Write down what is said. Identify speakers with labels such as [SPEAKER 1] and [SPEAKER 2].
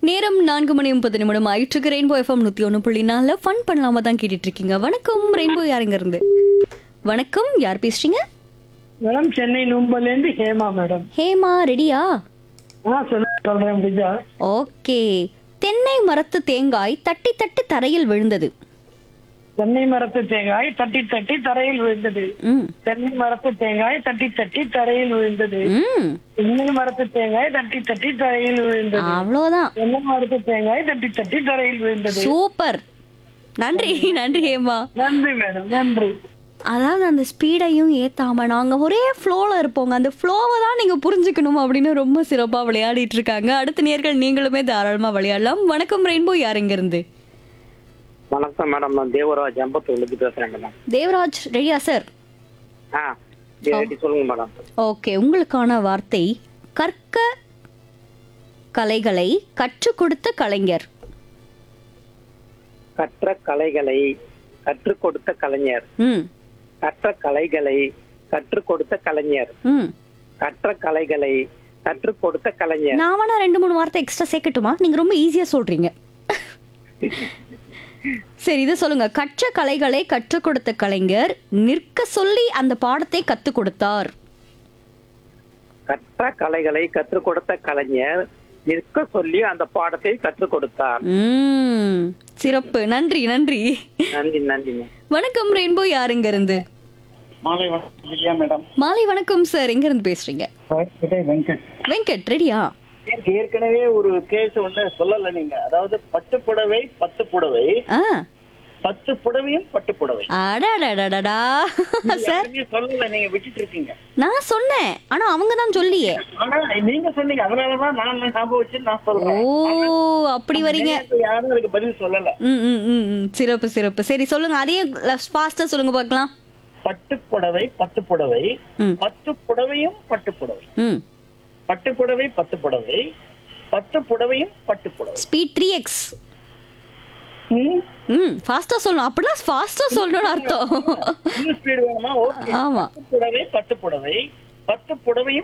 [SPEAKER 1] நேரம் நான்கு மணி முப்பது நிமிடம் ஆயிட்டு ரெயின்போ எஃப்எம் நூத்தி ஒன்று புள்ளி நாலில் ஃபன் பண்ணலாமா தான் கேட்டுட்டு இருக்கீங்க வணக்கம் ரெயின்போ யாருங்க இருந்து வணக்கம் யார் பேசுறீங்க
[SPEAKER 2] மேடம் சென்னை நூம்பல்ல இருந்து ஹேமா மேடம்
[SPEAKER 1] ஹேமா ரெடியா
[SPEAKER 2] ஆ சொல்ல சொல்றேன் முடிஞ்சா
[SPEAKER 1] ஓகே தென்னை மரத்து தேங்காய் தட்டி தட்டி தரையில் விழுந்தது
[SPEAKER 2] தென்னை மரத்து தேங்காய் தட்டி தட்டி தரையில் விழுந்தது
[SPEAKER 1] ம்
[SPEAKER 2] தென்னை மரத்து தேங்காய் தட்டி தட்டி தரையில் விழுந்தது
[SPEAKER 1] ம்
[SPEAKER 2] தென்னை மரத்து தேங்காய் தட்டி தட்டி தரையில் விழுந்தது
[SPEAKER 1] அவ்வளோதான்
[SPEAKER 2] தென்னை மரத்து தேங்காய் தட்டி தட்டி தரையில் விழுந்தது
[SPEAKER 1] சூப்பர் நன்றி நன்றி ஹேமா
[SPEAKER 2] நன்றி மேடம் நன்றி
[SPEAKER 1] அதாவது அந்த ஸ்பீடையும் ஏத்தாம நாங்க ஒரே ஃப்ளோல இருப்போங்க அந்த ஃப்ளோவை தான் நீங்க புரிஞ்சுக்கணும் அப்படின்னு ரொம்ப சிறப்பா விளையாடிட்டு இருக்காங்க அடுத்த நேர்கள் நீங்களுமே தாராளமா விளையாடலாம் வணக்கம் ரெயின்போ யாருங்க இருந்து
[SPEAKER 3] வணக்கம் மேடம் நான் தேவராஜ் அம்பத்தூர்லேருந்து பேசுறேன் மேடம்
[SPEAKER 1] தேவராஜ் ரெடியா சார்
[SPEAKER 3] ஆ ரெடி சொல்லுங்க மேடம்
[SPEAKER 1] ஓகே உங்களுக்கான வார்த்தை கற்க கலைகளை கற்றுக் கொடுத்த கலைஞர்
[SPEAKER 3] கற்ற கலைகளை கற்றுக் கொடுத்த கலைஞர்
[SPEAKER 1] ம்
[SPEAKER 3] கற்ற கலைகளை கற்றுக் கொடுத்த கலைஞர்
[SPEAKER 1] ம்
[SPEAKER 3] கற்ற கலைகளை கற்றுக் கொடுத்த கலைஞர்
[SPEAKER 1] நான் வேணா ரெண்டு மூணு வார்த்தை எக்ஸ்ட்ரா சேர்க்கட்டுமா நீங்க ரொம்ப ஈஸியா சொல்றீங்க சரி இதை சொல்லுங்க கற்ற கலைகளை கற்றுக் கொடுத்த கலைஞர் நிற்க சொல்லி அந்த பாடத்தை கத்துக் கொடுத்தார்
[SPEAKER 3] கற்ற கலைகளை கற்றுக் கொடுத்த கலைஞர் நிற்க சொல்லி அந்த பாடத்தை கற்றுக் கொடுத்தார்
[SPEAKER 1] ம் சிறப்பு நன்றி நன்றி
[SPEAKER 3] நன்றி நன்றி மேம்
[SPEAKER 1] வணக்கம் ரெயின்போ யாருங்க இருந்து
[SPEAKER 4] மாலை வணக்கம் விஜயா மேடம்
[SPEAKER 1] மாலை வணக்கம் சார் எங்க இருந்து பேசுறீங்க
[SPEAKER 4] விஜய் வெங்கட்
[SPEAKER 1] வெங்கட் ரெடியா
[SPEAKER 4] ஏற்கனவே ஒரு கேஸ் ஒண்ணு சொல்லல நீங்க அதாவது பட்டு புடவை பத்து புடவை
[SPEAKER 1] ஆ
[SPEAKER 4] பத்து புடவையும் பட்டு புடவை
[SPEAKER 1] அடடடடடா சார்
[SPEAKER 4] யாருமே சொல்லல நீங்க விட்டுட்டு இருக்கீங்க
[SPEAKER 1] நான் சொன்னேன் ஆனா அவங்க தான் சொல்லியே
[SPEAKER 4] ஆனா நீங்க சொன்னீங்க அதனாலதான் நான் ஞாபகம் வச்சு நான்
[SPEAKER 1] ஓ
[SPEAKER 4] சொல்றேன்
[SPEAKER 1] அப்படி வரீங்க
[SPEAKER 4] நேத்து யாரும் அதுக்கு பதில் சொல்லல
[SPEAKER 1] ம் ம் ம் ம். சிறப்பு சிறப்பு சரி சொல்லுங்க அதே ஃபாஸ்டா சொல்லுங்க பார்க்கலாம்
[SPEAKER 4] பட்டு புடவை பத்து புடவை
[SPEAKER 1] ம்.
[SPEAKER 4] பத்து புடவையும் பட்டு புடவை
[SPEAKER 1] ம்
[SPEAKER 4] பட்டு புடவை பத்து புடவை பத்து புடவையும் பட்டு புடவை
[SPEAKER 1] ஸ்பீட் த்ரீ எக்ஸ்
[SPEAKER 4] ம்,
[SPEAKER 1] ம் ஃபாஸ்டா சொல்லணும் அப்படின்னா ஃபாஸ்டா சொல்லணும்னு அர்த்தம்
[SPEAKER 4] இன்னும் ஸ்பீடு வேணுமா ஓகே
[SPEAKER 1] ஆமா
[SPEAKER 4] பட்டு புடவை பட்டு புடவை பத்து புடவையும்